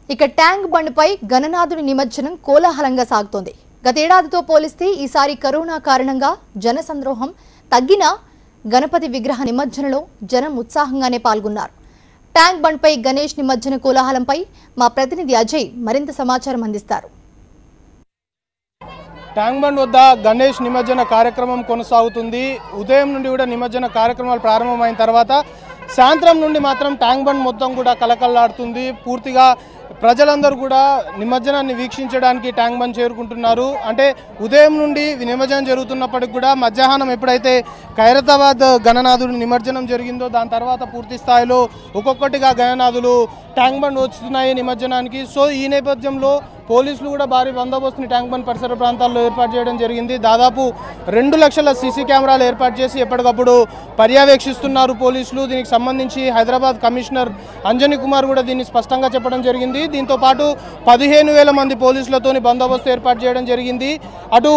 ఇక ట్యాంక్ బండ్పై గణనాథుని నిమజ్జనం కోలాహలంగా సాగుతోంది గతేడాదితో పోలిస్తే ఈసారి కరోనా కారణంగా జనసంద్రోహం తగ్గినా గణపతి విగ్రహ నిమజ్జనలో జనం ఉత్సాహంగానే పాల్గొన్నారు ట్యాంక్ బండ్పై గణేష్ నిమజ్జన కోలాహలంపై మా ప్రతినిధి అజయ్ మరింత సమాచారం అందిస్తారు ట్యాంక్ బండ్ వద్ద గణేష్ నిమజ్జన కార్యక్రమం కొనసాగుతుంది ఉదయం నుండి కూడా నిమజ్జన కార్యక్రమాలు ప్రారంభమైన తర్వాత సాయంత్రం నుండి మాత్రం ట్యాంక్ బండ్ మొత్తం కూడా కలకల్లాడుతుంది పూర్తిగా ప్రజలందరూ కూడా నిమజ్జనాన్ని వీక్షించడానికి ట్యాంక్ బండ్ చేరుకుంటున్నారు అంటే ఉదయం నుండి నిమజ్జనం జరుగుతున్నప్పటికి కూడా మధ్యాహ్నం ఎప్పుడైతే ఖైరతాబాద్ గణనాథుడు నిమజ్జనం జరిగిందో దాని తర్వాత పూర్తి స్థాయిలో ఒక్కొక్కటిగా గణనాథులు ట్యాంక్ బండ్ వస్తున్నాయి నిమజ్జనానికి సో ఈ నేపథ్యంలో పోలీసులు కూడా భారీ బందోబస్తుని ట్యాంక్ బండ్ పరిసర ప్రాంతాల్లో ఏర్పాటు చేయడం జరిగింది దాదాపు రెండు లక్షల సీసీ కెమెరాలు ఏర్పాటు చేసి ఎప్పటికప్పుడు పర్యవేక్షిస్తున్నారు పోలీసులు దీనికి సంబంధించి హైదరాబాద్ కమిషనర్ అంజనీ కుమార్ కూడా దీన్ని స్పష్టంగా చెప్పడం జరిగింది దీంతో పాటు పదిహేను వేల మంది పోలీసులతోని బందోబస్తు ఏర్పాటు చేయడం జరిగింది అటు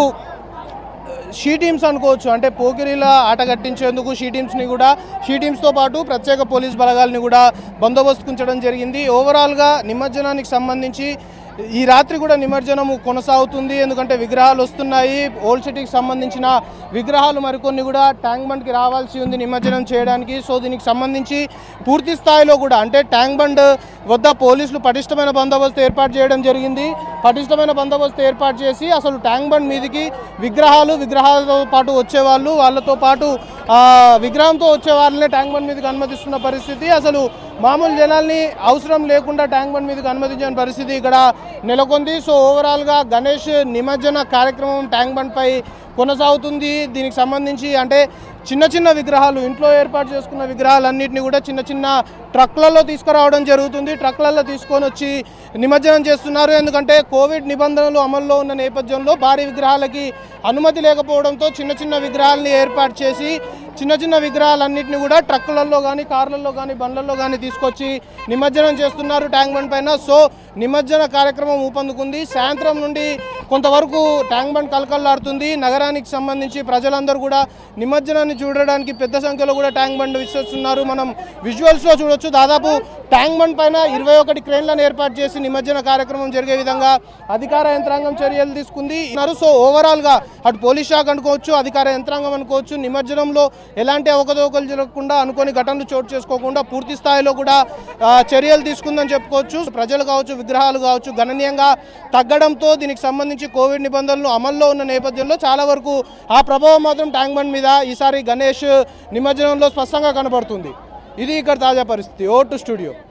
షీ టీమ్స్ అనుకోవచ్చు అంటే పోకిరీల ఆట కట్టించేందుకు షీ టీమ్స్ని కూడా షీ టీమ్స్తో పాటు ప్రత్యేక పోలీస్ బలగాల్ని కూడా బందోబస్తు ఉంచడం జరిగింది ఓవరాల్గా నిమజ్జనానికి సంబంధించి ఈ రాత్రి కూడా నిమజ్జనము కొనసాగుతుంది ఎందుకంటే విగ్రహాలు వస్తున్నాయి ఓల్డ్ సిటీకి సంబంధించిన విగ్రహాలు మరికొన్ని కూడా ట్యాంక్ బండ్కి రావాల్సి ఉంది నిమజ్జనం చేయడానికి సో దీనికి సంబంధించి పూర్తి స్థాయిలో కూడా అంటే ట్యాంక్ బండ్ వద్ద పోలీసులు పటిష్టమైన బందోబస్తు ఏర్పాటు చేయడం జరిగింది పటిష్టమైన బందోబస్తు ఏర్పాటు చేసి అసలు ట్యాంక్ బండ్ మీదకి విగ్రహాలు విగ్రహాలతో పాటు వచ్చేవాళ్ళు వాళ్ళతో పాటు ఆ, విగ్రహంతో వచ్చే వాళ్ళనే ట్యాంక్ బండ్ మీదకి అనుమతిస్తున్న పరిస్థితి అసలు మామూలు జనాల్ని అవసరం లేకుండా ట్యాంక్ బండ్ మీదకి అనుమతించిన పరిస్థితి ఇక్కడ నెలకొంది సో ఓవరాల్గా గణేష్ నిమజ్జన కార్యక్రమం ట్యాంక్ బండ్ పై కొనసాగుతుంది దీనికి సంబంధించి అంటే చిన్న చిన్న విగ్రహాలు ఇంట్లో ఏర్పాటు చేసుకున్న విగ్రహాలన్నింటినీ కూడా చిన్న చిన్న ట్రక్లలో తీసుకురావడం జరుగుతుంది ట్రక్లలో తీసుకొని వచ్చి నిమజ్జనం చేస్తున్నారు ఎందుకంటే కోవిడ్ నిబంధనలు అమల్లో ఉన్న నేపథ్యంలో భారీ విగ్రహాలకి అనుమతి లేకపోవడంతో చిన్న చిన్న విగ్రహాలని ఏర్పాటు చేసి చిన్న చిన్న విగ్రహాలన్నింటినీ కూడా ట్రక్కులలో కానీ కార్లలో కానీ బండ్లలో కానీ తీసుకొచ్చి నిమజ్జనం చేస్తున్నారు ట్యాంక్ బండ్ పైన సో నిమజ్జన కార్యక్రమం ఊపందుకుంది సాయంత్రం నుండి కొంతవరకు ట్యాంక్ బండ్ కలకల్లాడుతుంది నగరానికి సంబంధించి ప్రజలందరూ కూడా నిమజ్జనాన్ని చూడడానికి పెద్ద సంఖ్యలో కూడా ట్యాంక్ బండ్ విశ్వస్తున్నారు మనం విజువల్స్లో చూడొచ్చు దాదాపు ట్యాంక్ బండ్ పైన ఇరవై ఒకటి క్రేన్లను ఏర్పాటు చేసి నిమజ్జన కార్యక్రమం జరిగే విధంగా అధికార యంత్రాంగం చర్యలు తీసుకుంది ఉన్నారు. సో ఓవరాల్గా అటు పోలీస్ శాఖ అనుకోవచ్చు అధికార యంత్రాంగం అనుకోవచ్చు నిమజ్జనంలో ఎలాంటి అవకతవకలు జరగకుండా అనుకోని ఘటనలు చోటు చేసుకోకుండా పూర్తి స్థాయిలో కూడా ఆ, చర్యలు తీసుకుందని చెప్పుకోవచ్చు ప్రజలు కావచ్చు విగ్రహాలు కావచ్చు గణనీయంగా తగ్గడంతో దీనికి సంబంధించి కోవిడ్ నిబంధనలు అమల్లో ఉన్న నేపథ్యంలో చాలా వరకు ఆ ప్రభావం మాత్రం ట్యాంక్ బండ్ మీద ఈసారి గణేష్ నిమజ్జనంలో స్పష్టంగా కనబడుతుంది ఇది ఇక్కడ తాజా పరిస్థితి ఓ టు స్టూడియో